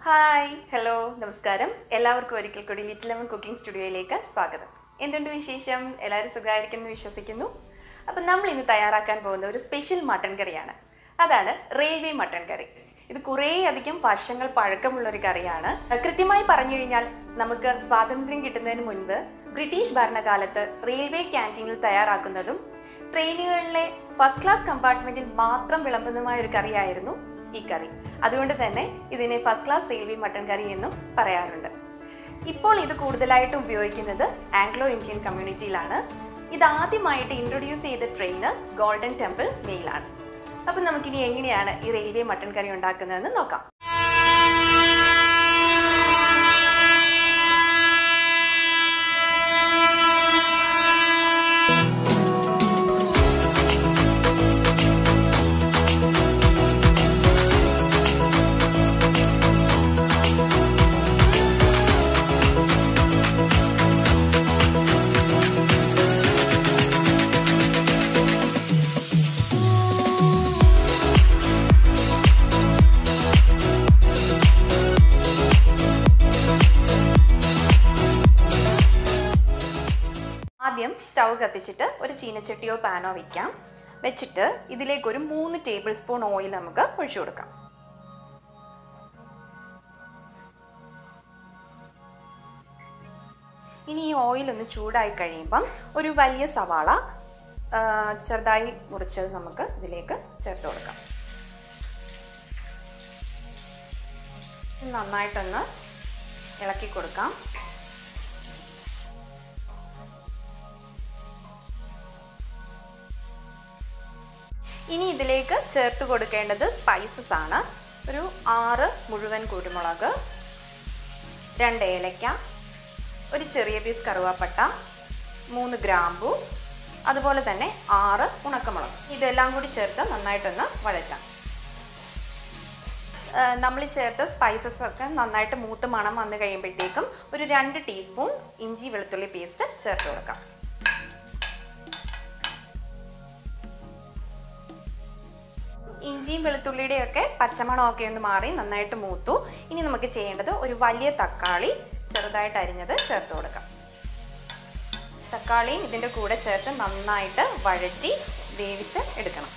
Hi hello നമസ്കാരം എല്ലാവർക്കും ഒരിക്കൽ കൂടി ലിറ്റിൽ ലെമൺ കുക്കിംഗ് സ്റ്റുഡിയോയിലേക്ക് സ്വാഗതം എന്തുണ്ട് വിശേഷം എല്ലാവരും സുഖമായിരിക്കുന്നു വിശ്വസിക്കുന്നു അപ്പം നമ്മൾ ഇന്ന് തയ്യാറാക്കാൻ പോകുന്ന ഒരു സ്പെഷ്യൽ മട്ടൺ കറിയാണ് അതാണ് റെയിൽവേ മട്ടൺ കറി ഇത് കുറേ അധികം വർഷങ്ങൾ പഴക്കമുള്ള ഒരു കറിയാണ് കൃത്യമായി പറഞ്ഞു കഴിഞ്ഞാൽ നമുക്ക് സ്വാതന്ത്ര്യം കിട്ടുന്നതിന് മുൻപ് ബ്രിട്ടീഷ് ഭരണകാലത്ത് റെയിൽവേ ക്യാൻറ്റീനിൽ തയ്യാറാക്കുന്നതും ട്രെയിനുകളിലെ ഫസ്റ്റ് ക്ലാസ് കമ്പാർട്ട്മെന്റിൽ മാത്രം വിളമ്പുന്നതുമായ ഒരു കറിയായിരുന്നു ഈ കറി അതുകൊണ്ട് തന്നെ ഇതിനെ ഫസ്റ്റ് ക്ലാസ് റെയിൽവേ മട്ടൺ കറി എന്നും പറയാറുണ്ട് ഇപ്പോൾ ഇത് കൂടുതലായിട്ടും ഉപയോഗിക്കുന്നത് ആംഗ്ലോ ഇന്ത്യൻ കമ്മ്യൂണിറ്റിയിലാണ് ഇത് ആദ്യമായിട്ട് ഇൻട്രൊഡ്യൂസ് ചെയ്ത ട്രെയിന് ഗോൾഡൻ ടെമ്പിൾ മെയിലാണ് അപ്പം നമുക്കിനി എങ്ങനെയാണ് ഈ റെയിൽവേ മട്ടൺ കറി ഉണ്ടാക്കുന്നതെന്ന് നോക്കാം ആദ്യം സ്റ്റൗ കത്തിച്ചിട്ട് ഒരു ചീനച്ചട്ടിയോ പാനോ വെക്കാം വെച്ചിട്ട് ഇതിലേക്ക് ഒരു മൂന്ന് ടേബിൾ സ്പൂൺ ഓയിൽ നമുക്ക് ഒഴിച്ചു കൊടുക്കാം ഇനി ഈ ഓയിൽ ഒന്ന് ചൂടായി കഴിയുമ്പം ഒരു വലിയ സവാള ആ, ചെറുതായി മുറിച്ചത് നമുക്ക് ഇതിലേക്ക് ചേർത്ത് കൊടുക്കാം ഇത് നന്നായിട്ടൊന്ന് ഇളക്കി കൊടുക്കാം ഇനി ഇതിലേക്ക് ചേർത്ത് കൊടുക്കേണ്ടത് സ്പൈസസ് ആണ് ഒരു ആറ് മുഴുവൻ കുരുമുളക് രണ്ട് ഏലക്ക ഒരു ചെറിയ പീസ് കറുവാപ്പട്ട മൂന്ന് ഗ്രാമ്പു അതുപോലെ തന്നെ ആറ് ഉണക്കമുളക് ഇതെല്ലാം കൂടി ചേർത്ത് നന്നായിട്ടൊന്ന് വഴറ്റാം നമ്മൾ ചേർത്ത സ്പൈസസ് ഒക്കെ നന്നായിട്ട് മൂത്ത് മണം വന്നു കഴിയുമ്പോഴത്തേക്കും ഒരു രണ്ട് ടീസ്പൂൺ ഇഞ്ചി വെളുത്തുള്ളി പേസ്റ്റ് ചേർത്ത് കൊടുക്കാം ഇഞ്ചിയും വെളുത്തുള്ളിയുടെയും ഒക്കെ പച്ചമണമൊക്കെ ഒന്ന് മാറി നന്നായിട്ട് മൂത്തു ഇനി നമുക്ക് ചെയ്യേണ്ടത് ഒരു വലിയ തക്കാളി ചെറുതായിട്ട് അരിഞ്ഞത് ചേർത്ത് കൊടുക്കാം തക്കാളിയും ഇതിൻ്റെ കൂടെ ചേർത്ത് നന്നായിട്ട് വഴറ്റി വേവിച്ച് എടുക്കണം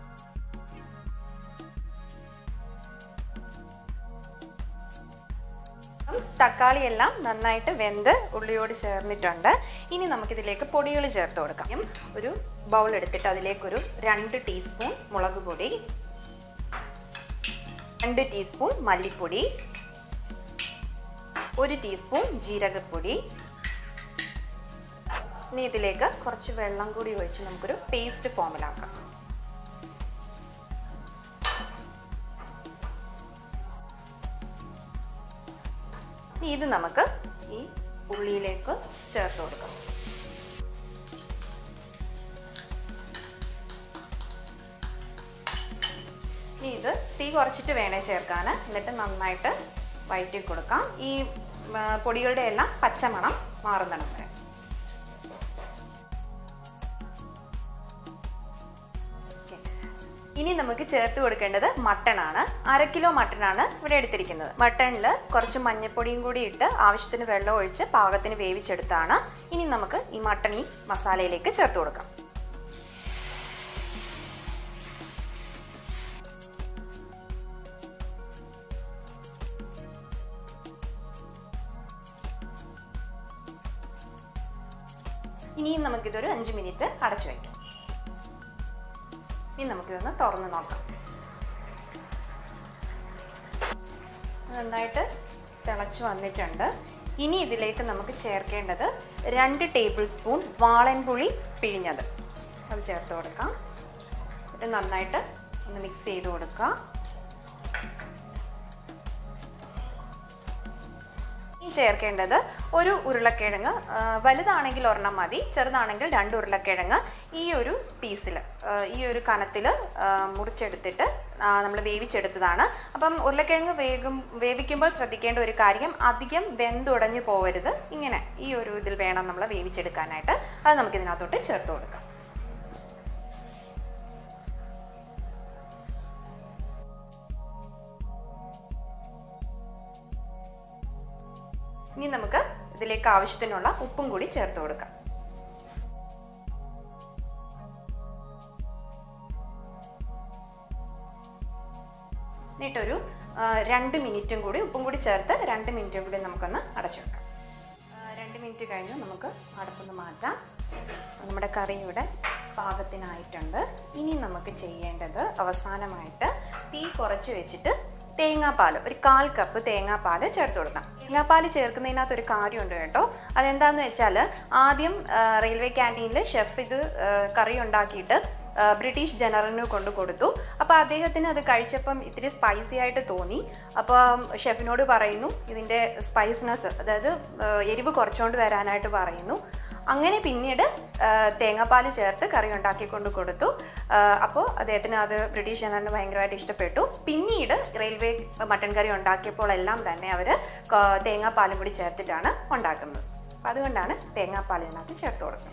തക്കാളി എല്ലാം നന്നായിട്ട് വെന്ത് ഉള്ളിയോട് ചേർന്നിട്ടുണ്ട് ഇനി നമുക്കിതിലേക്ക് പൊടികൾ ചേർത്ത് കൊടുക്കാം ഒരു ബൗൾ എടുത്തിട്ട് അതിലേക്കൊരു രണ്ട് ടീസ്പൂൺ മുളക് പൊടി രണ്ട് ടീസ്പൂൺ മല്ലിപ്പൊടി ഒരു ടീസ്പൂൺ ജീരകപ്പൊടി ഇനി ഇതിലേക്ക് കുറച്ച് വെള്ളം കൂടി ഒഴിച്ച് നമുക്കൊരു പേസ്റ്റ് ഫോമിലാക്കാം ഇനി ഇത് നമുക്ക് ഈ ഉള്ളിയിലേക്ക് ചേർത്ത് കൊടുക്കാം ഇനി ഇത് തീ കുറച്ചിട്ട് വേണേ ചേർക്കാൻ എന്നിട്ട് നന്നായിട്ട് വഴറ്റി കൊടുക്കാം ഈ ആ, പൊടികളുടെ എല്ലാം പച്ചമണം മാറുന്നിടം വരെ ഓക്കേ. ഇനി നമുക്ക് ചേർത്ത് കൊടുക്കേണ്ടത് മട്ടൺ ആണ് അര കിലോ മട്ടൺ ആണ് ഇവിടെ എടുത്തിരിക്കുന്നത് മട്ടണിൽ കുറച്ച് മഞ്ഞൾപ്പൊടിയും കൂടി ഇട്ട് ആവശ്യത്തിന് വെള്ളം ഒഴിച്ച് പാകത്തിന് വേവിച്ചെടുത്താണ് ഇനി നമുക്ക് ഈ മട്ടൺ ഈ മസാലയിലേക്ക് ചേർത്ത് കൊടുക്കാം ഇനിയും നമുക്കിതൊരു അഞ്ച് മിനിറ്റ് അടച്ചു വയ്ക്കാം ഇനി നമുക്കിതൊന്ന് തുറന്ന് നോക്കാം നന്നായിട്ട് തിളച്ച് വന്നിട്ടുണ്ട് ഇനി ഇതിലേക്ക് നമുക്ക് ചേർക്കേണ്ടത് രണ്ട് ടേബിൾ സ്പൂൺ വാളൻപുളി പിഴിഞ്ഞത് അത് ചേർത്ത് കൊടുക്കാം ഇത് നന്നായിട്ട് ഒന്ന് മിക്സ് ചെയ്ത് കൊടുക്കുക ഇനി ചേർക്കേണ്ടത് ഒരു ഉരുളക്കിഴങ്ങ് ആ, വലുതാണെങ്കിൽ ഒരെണ്ണം മതി ചെറുതാണെങ്കിൽ രണ്ട് ഉരുളക്കിഴങ്ങ് ഈ ഒരു പീസിൽ ഈ ഒരു കനത്തിൽ മുറിച്ചെടുത്തിട്ട് നമ്മൾ വേവിച്ചെടുത്തതാണ് അപ്പം ഉരുളക്കിഴങ്ങ് വേഗം വേവിക്കുമ്പോൾ ശ്രദ്ധിക്കേണ്ട ഒരു കാര്യം അധികം വെന്തുടഞ്ഞു പോകരുത് ഇങ്ങനെ ഈ ഒരു ഇതിൽ വേണം നമ്മൾ വേവിച്ചെടുക്കാനായിട്ട് അത് നമുക്ക് ഇതിനകത്തോട്ട് ചേർത്ത് കൊടുക്കാം ഇനി നമുക്ക് ഇതിലേക്ക് ആവശ്യത്തിനുള്ള ഉപ്പും കൂടി ചേർത്ത് കൊടുക്കാം എന്നിട്ടൊരു ആ, രണ്ട് മിനിറ്റും കൂടി ഉപ്പും കൂടി ചേർത്ത് രണ്ട് മിനിറ്റും കൂടി നമുക്കൊന്ന് അടച്ചു വെക്കാം ആ, രണ്ട് മിനിറ്റ് കഴിഞ്ഞ് നമുക്ക് അടുപ്പൊന്ന് മാറ്റാം നമ്മുടെ കറി ഇവിടെ പാകത്തിനായിട്ടുണ്ട് ഇനി നമുക്ക് ചെയ്യേണ്ടത് അവസാനമായിട്ട് തീ കുറച്ച് വെച്ചിട്ട് തേങ്ങാപ്പാൽ ഒരു കാൽ കപ്പ് തേങ്ങാപ്പാൽ ചേർത്ത് കൊടുക്കാം തേങ്ങാപ്പാൽ ചേർക്കുന്നതിനകത്ത് ഒരു കാര്യമുണ്ട് കേട്ടോ അതെന്താണെന്ന് വെച്ചാൽ ആദ്യം ആ, റെയിൽവേ ക്യാൻറ്റീനിൽ ഷെഫ് ഇത് ആ, കറി ഉണ്ടാക്കിയിട്ട് ആ, ബ്രിട്ടീഷ് ജനറലിന് കൊണ്ട് കൊടുത്തു അപ്പോൾ അദ്ദേഹത്തിന് അത് കഴിച്ചപ്പം ഇത്തിരി സ്പൈസി ആയിട്ട് തോന്നി അപ്പം ഷെഫിനോട് പറയുന്നു ഇതിൻ്റെ സ്പൈസ്നെസ് അതായത് ആ, എരിവ് കുറച്ചുകൊണ്ട് വരാനായിട്ട് പറയുന്നു അങ്ങനെ പിന്നീട് ആ, തേങ്ങാപ്പാൽ ചേർത്ത് കറി ഉണ്ടാക്കിക്കൊണ്ട് കൊടുത്തു അപ്പോൾ അദ്ദേഹത്തിന് അത് ബ്രിട്ടീഷ് ജനറലിന് ഭയങ്കരമായിട്ട് ഇഷ്ടപ്പെട്ടു പിന്നീട് റെയിൽവേ മട്ടൻ കറി ഉണ്ടാക്കിയപ്പോൾ എല്ലാം തന്നെ അവർ തേങ്ങാപ്പാലും കൂടി ചേർത്തിട്ടാണ് ഉണ്ടാക്കുന്നത് അപ്പോൾ അതുകൊണ്ടാണ് തേങ്ങാപ്പാൽ ഇതിനകത്ത് ചേർത്ത് കൊടുക്കുന്നത്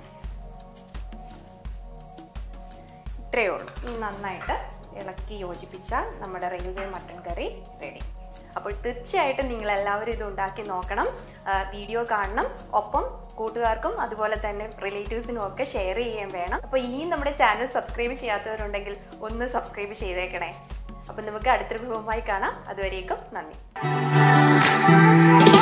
ഇത്രയേ ഉള്ളൂ ഇനി നന്നായിട്ട് ഇളക്കി യോജിപ്പിച്ചാൽ നമ്മുടെ റെയിൽവേ മട്ടൻ കറി റെഡി അപ്പോൾ തീർച്ചയായിട്ടും നിങ്ങൾ എല്ലാവരും ഇത് ഉണ്ടാക്കി നോക്കണം ആ, വീഡിയോ കാണണം ഒപ്പം കൂട്ടുകാർക്കും അതുപോലെ തന്നെ റിലേറ്റീവ്സിനും ഒക്കെ ഷെയർ ചെയ്യുകയും വേണം അപ്പോൾ ഇനിയും നമ്മുടെ ചാനൽ സബ്സ്ക്രൈബ് ചെയ്യാത്തവരുണ്ടെങ്കിൽ ഒന്ന് സബ്സ്ക്രൈബ് ചെയ്തേക്കണേ അപ്പോൾ നമുക്ക് അടുത്തൊരു വിഭവമായി കാണാം അതുവരേക്കും നന്ദി